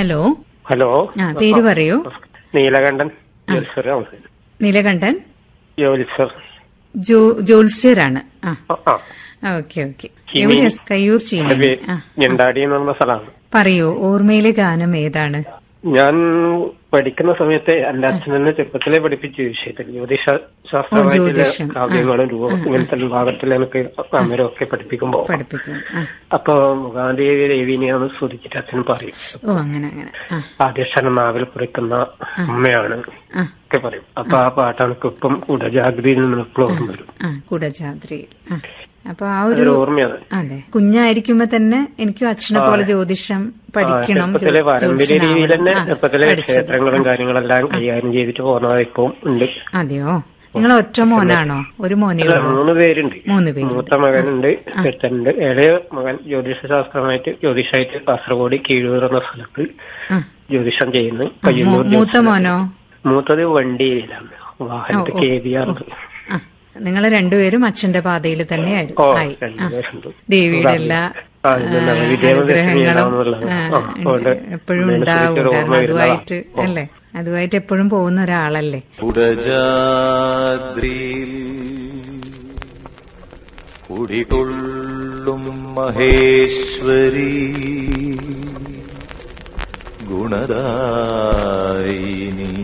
Hello hello ആ പേര് പറയൂ നീലകണ്ഠൻ ജോലിസർ നീലകണ്ഠൻ ജോലിസർ ജോ ജോത്സ്യരാണ് ആ ആ ഓക്കെ ഓക്കെ എവിടെയാ കയ്യൂർ ചീമേനി ആ ഞണ്ടാടി എന്ന് പറഞ്ഞ സ്ഥലമാണ് പറയൂ ഓർമ്മയിലെ ഗാനം ഏതാണ് ഞാൻ പഠിക്കുന്ന സമയത്ത് എന്റെ അച്ഛനെന്നെ ചെറുപ്പത്തിലെ പഠിപ്പിച്ച വിഷയത്തിൽ ജ്യോതിഷ ശാസ്ത്രമായിട്ടുള്ള ജ്യോതിഷം. ആ. കാവ്യങ്ങളും രൂപം ഇങ്ങനത്തെ ഭാഗത്തിൽ എനിക്ക് അന്നേരമൊക്കെ പഠിപ്പിക്കുമ്പോ പഠിപ്പിക്കും ആ അപ്പൊ മുഖാദേവി ദേവിനെയാണ് സ്തുതിച്ചിട്ട് അച്ഛൻ പറയും ഓ അങ്ങനെ അങ്ങനെ ആ ആദ്യക്ഷരം നാവിൽ കുറിക്കുന്ന അമ്മയാണ് ആ ഒക്കെ പറയും അപ്പൊ ആ പാട്ടാണ് എനിക്ക് ഇപ്പം ജാഗ്രതയിൽ നിന്ന് എപ്പോഴും ഓർമ്മ വരും ആ കുടജാദ്രിയിൽ ആ അപ്പൊ ആ ഒരു ഒരു ഓർമ്മയാണ് അതെ കുഞ്ഞായിരിക്കുമ്പോ തന്നെ എനിക്കും അച്ഛനെ പോലെ ജ്യോതിഷം പഠിക്കണം ചെറുപ്പത്തിലെ ജ്യോ- പാരമ്പര്യ രീതിയിൽ തന്നെ ജ്യോത്സ്യനാവണം. ആ, ചെറുപ്പത്തിലെ പഠിച്ചത്. ക്ഷേത്രങ്ങളും കാര്യങ്ങളെല്ലാം കൈകാര്യം ചെയ്തിട്ട് പോകുന്നത് ഇപ്പം ഉണ്ട് അതെയോ നിങ്ങൾ ഒറ്റ മോനാണോ ഒരു മോനേ അല്ല, ഉള്ളൂ മൂന്ന് പേരുണ്ട് മൂന്ന് പേര് മൂത്ത മകനുണ്ട് ചെറുത്തനുണ്ട് ഇളയ മകൻ ജ്യോതിഷ ശാസ്ത്രമായിട്ട് ജ്യോതിഷമായിട്ട് കാസർഗോഡ് കീഴൂർ എന്ന സ്ഥലത്ത് ആ. ജ്യോതിഷം ചെയ്യുന്നു മൂ- പയ്യന്നൂർ മൂത്ത മോനോ മൂത്തത് വണ്ടിയിലാണ് വാഹനത്തിൽ കെ ബി ആർ ആ നിങ്ങൾ രണ്ടുപേരും അച്ഛന്റെ പാതയിൽ തന്നെയായിരുന്നു ഓ ആയി ആ. രണ്ടുപേരുണ്ട് ദേവിയുടെ എല്ലാ ആ, ഇതെന്താ, ആ, വിജയമദശമി അനുഗ്രഹങ്ങളും ആണെന്നുള്ളത്. ആ, ആ, അതുകൊണ്ട് എപ്പോഴും മനസ്സിലേക്ക് ഉണ്ടാവും ഒരു ഓർമ്മ കാരണം വരുന്നതാ. അതുമായിട്ട് ഓ. അല്ലേ അതുമായിട്ട് എപ്പോഴും പോകുന്ന ഒരാളല്ലേ കുടജാദ്രിയിൽ കുടികൊള്ളും മഹേശ്വരി ഗുണദായിനി